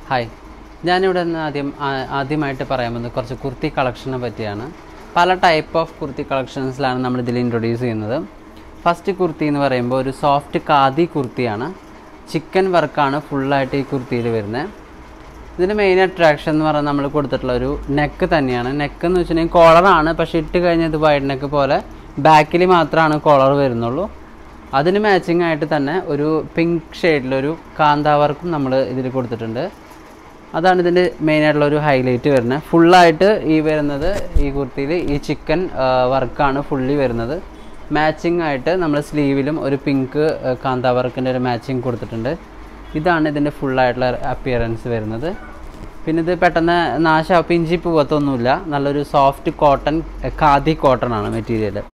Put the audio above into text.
hi ഞാനിവിടെ നിന്ന് ആദ്യം ആ- ആദ്യമായിട്ട് പറയാൻ പോകുന്നത് കുറച്ച് കുർത്തി കളക്ഷനെ പറ്റിയാണ് പല ടൈപ്പ് ഓഫ് കുർത്തി കളക്ഷൻസിലാണ് നമ്മൾ ഇതിൽ ഇൻട്രൊഡ്യൂസ് ചെയ്യുന്നത് ഫസ്റ്റ് കുർത്തി എന്ന് പറയുമ്പോൾ ഒരു സോഫ്റ്റ് ഖാദി കുർത്തിയാണ് ചിക്കൻ വർക്കാണ് ഫുള്ളായിട്ട് ഈ കുർത്തിയിൽ വരുന്നത് ഇതിൻ്റെ മെയിൻ അട്രാക്ഷൻ എന്ന് പറഞ്ഞാൽ നമ്മൾ കൊടുത്തിട്ടുള്ള ഒരു നെക്ക് തന്നെയാണ് നെക്ക് എന്ന് വെച്ചിട്ടുണ്ടെങ്കിൽ കോളറാണ് പക്ഷേ ഇട്ട് കഴിഞ്ഞാൽ ഇത് വൈഡ് നെക്ക് പോലെ ബാക്കിൽ മാത്രമാണ് കോളർ വരുന്നുള്ളൂ അതിന് മാച്ചിങ് ആയിട്ട് തന്നെ ഒരു പിങ്ക് ഷെയ്ഡിലൊരു കാന്താ വർക്കും നമ്മൾ ഇതിൽ കൊടുത്തിട്ടുണ്ട് അതാണ് ഇതിൻ്റെ മെയിനായിട്ടുള്ള ഒരു ഹൈലൈറ്റ് വരുന്നത് ഫുള്ളായിട്ട് ഈ വരുന്നത് ഈ കുർത്തിയിൽ ഈ ചിക്കൻ വർക്കാണ് ഫുള്ളി വരുന്നത് മാച്ചിങ് ആയിട്ട് നമ്മൾ സ്ലീവിലും ഒരു പിങ്ക് കാന്താ വർക്കിൻ്റെ ഒരു മാച്ചിങ് കൊടുത്തിട്ടുണ്ട് ഇതാണ് ഇതിൻ്റെ ഫുള്ളായിട്ടുള്ള അപ്പിയറൻസ് വരുന്നത് പിന്നെ ഇത് പെട്ടെന്ന് നാശ പിഞ്ചി പോകത്തൊന്നുമില്ല നല്ലൊരു സോഫ്റ്റ് കോട്ടൺ ഖാദി കോട്ടൺ ആണ് മെറ്റീരിയൽ